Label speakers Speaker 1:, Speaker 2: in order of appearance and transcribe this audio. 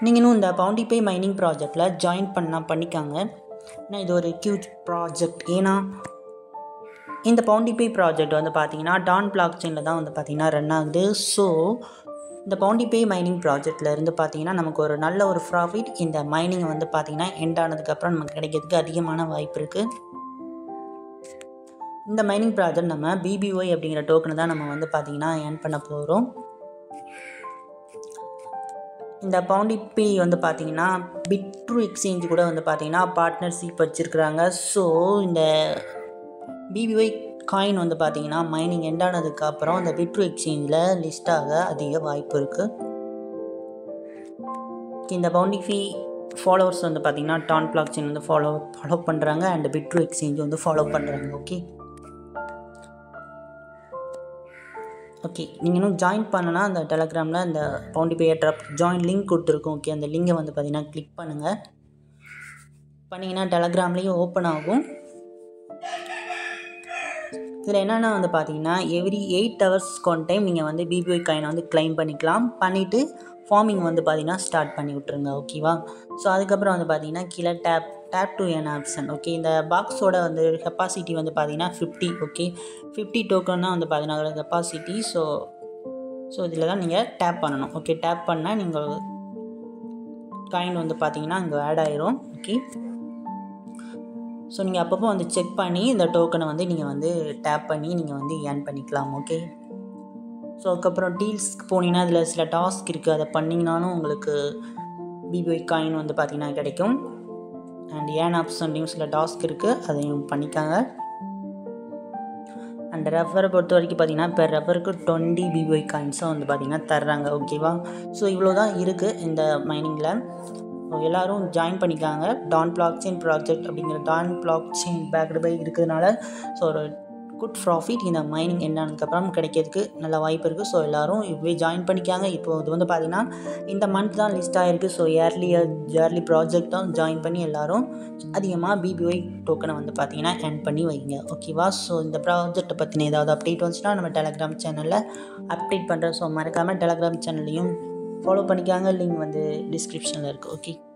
Speaker 1: நீங்களும் இந்த பவுண்டிபே மைனிங் ப்ராஜெக்டில் ஜாயின் பண்ணால் பண்ணிக்காங்க ஏன்னா இது ஒரு கியூஜ் ப்ராஜெக்ட் ஏன்னா இந்த பவுண்டிபே ப்ராஜெக்ட் வந்து பார்த்தீங்கன்னா டான் பிளாக் செயினில் தான் வந்து பார்த்தீங்கன்னா ரன் ஆகுது ஸோ இந்த பவுண்டிபே மைனிங் ப்ராஜெக்டில் இருந்து பார்த்தீங்கன்னா நமக்கு ஒரு நல்ல ஒரு ப்ராஃபிட் இந்த மைனிங் வந்து பார்த்தீங்கன்னா எண்ட் ஆனதுக்கப்புறம் நமக்கு கிடைக்கிறதுக்கு அதிகமான வாய்ப்பு இருக்குது இந்த மைனிங் ப்ராஜெக்ட் நம்ம பிபிஒய் அப்படிங்கிற டோக்கனை தான் நம்ம வந்து பார்த்தீங்கன்னா ஏர்ன் பண்ண போகிறோம் இந்த பவுண்டிபே வந்து பார்த்தீங்கன்னா பிட்ரு எக்ஸ்சேஞ்ச் கூட வந்து பார்த்தீங்கன்னா பார்ட்னர்ஷிப் வச்சுருக்குறாங்க ஸோ இந்த பிபிஒய் காயின் வந்து பார்த்தீங்கன்னா மைனிங் எண்ட் ஆனதுக்கு அப்புறம் இந்த பிட்ரு எக்ஸ்சேஞ்சில் லிஸ்ட் ஆக அதிக வாய்ப்பு இருக்குது இந்த பவுண்டிஃபி ஃபாலோவர்ஸ் வந்து பார்த்தீங்கன்னா டான் பிளாக் செயின் வந்து ஃபாலோ ஃபாலோ பண்ணுறாங்க அண்ட் பிட்ரு எக்ஸ்சேஞ்ச் வந்து ஃபாலோ பண்ணுறாங்க ஓகே ஓகே நீங்கள் இன்னும் ஜாயின் பண்ணனா அந்த டெலகிராமில் இந்த பவுண்டிபே ட்ராப் ஜாயின் லிங்க் கொடுத்துருக்கோம் ஓகே அந்த லிங்கை வந்து பார்த்தீங்கன்னா கிளிக் பண்ணுங்கள் பண்ணிங்கன்னா டெலகிராம்லேயும் ஓப்பன் ஆகும் இதில் என்னென்னா வந்து பார்த்தீங்கன்னா எவ்ரி எயிட் ஹவர்ஸ் கொன் டைம் நீங்கள் வந்து பிபிஒய் காயினை வந்து கிளைம் பண்ணிக்கலாம் பண்ணிவிட்டு ஃபார்மிங் வந்து பார்த்தீங்கன்னா ஸ்டார்ட் பண்ணி விட்ருங்க ஓகேவா ஸோ அதுக்கப்புறம் வந்து பார்த்தீங்கன்னா கீழே tap tap to earn option okay இந்த பாக்ஸோட வந்து கெப்பாசிட்டி வந்து பார்த்தீங்கன்னா ஃபிஃப்டி ஓகே ஃபிஃப்டி டோக்கன் தான் வந்து பார்த்தீங்கன்னா கெப்பாசிட்டி ஸோ ஸோ இதில் தான் நீங்கள் டேப் பண்ணணும் ஓகே டேப் பண்ணால் நீங்கள் காயின் வந்து பார்த்தீங்கன்னா இங்கே ஆட் ஆயிரும் ஓகே ஸோ நீங்கள் அப்பப்போ வந்து செக் பண்ணி இந்த டோக்கனை வந்து நீங்கள் வந்து டேப் பண்ணி நீங்கள் வந்து ஏர்ன் பண்ணிக்கலாம் ஓகே ஸோ அதுக்கப்புறம் டீல்ஸ்க்கு போனீங்கன்னா அதில் சில டாஸ்க் இருக்குது அதை பண்ணிங்கனாலும் உங்களுக்கு பிபிஒய் காயின் வந்து பார்த்திங்கன்னா கிடைக்கும் அண்ட் ஏன் ஆப்ஷன்லையும் சில டாஸ்க் இருக்குது அதையும் பண்ணிக்காங்க அண்ட் ரெஃபரை பொறுத்த வரைக்கும் பார்த்தீங்கன்னா இப்போ ரெஃபருக்கு டுவெண்ட்டி பிபிஒய் காயின்ஸும் வந்து பார்த்திங்கன்னா தர்றாங்க ஓகேவா ஸோ இவ்வளோ தான் இருக்குது இந்த மைனிங்கில் எல்லோரும் ஜாயின் பண்ணிக்காங்க டான் பிளாக் செயின் ப்ராஜெக்ட் அப்படிங்கிற Ton blockchain backed by இருக்கிறதுனால ஸோ ஒரு குட் ப்ராஃபிட் இந்த மைனிங் என்னதுக்கப்புறம் கிடைக்கிறதுக்கு நல்ல வாய்ப்பு இருக்குது ஸோ எல்லோரும் இப்போவே ஜாயின் பண்ணிக்காங்க இப்போ இது வந்து பார்த்திங்கன்னா இந்த மந்த் தான் லிஸ்ட் ஆகிருக்கு ஸோ இயர்லி இயர்லி ப்ராஜெக்ட் தான் ஜாயின் பண்ணி எல்லோரும் அதிகமாக பிபிஒய் டோக்கனை வந்து பார்த்திங்கன்னா ஏர்ன் பண்ணி வைங்க ஓகேவா ஸோ இந்த ப்ராஜெக்ட்டை பற்றின ஏதாவது அப்டேட் வந்துச்சுன்னா நம்ம டெலகிராம் சேனலில் அப்டேட் பண்ணுறோம் ஸோ மறக்காமல் டெலகிராம் சேனல்லையும் ஃபாலோ பண்ணிக்காங்க லிங்க் வந்து டிஸ்கிரிப்ஷனில் இருக்குது ஓகே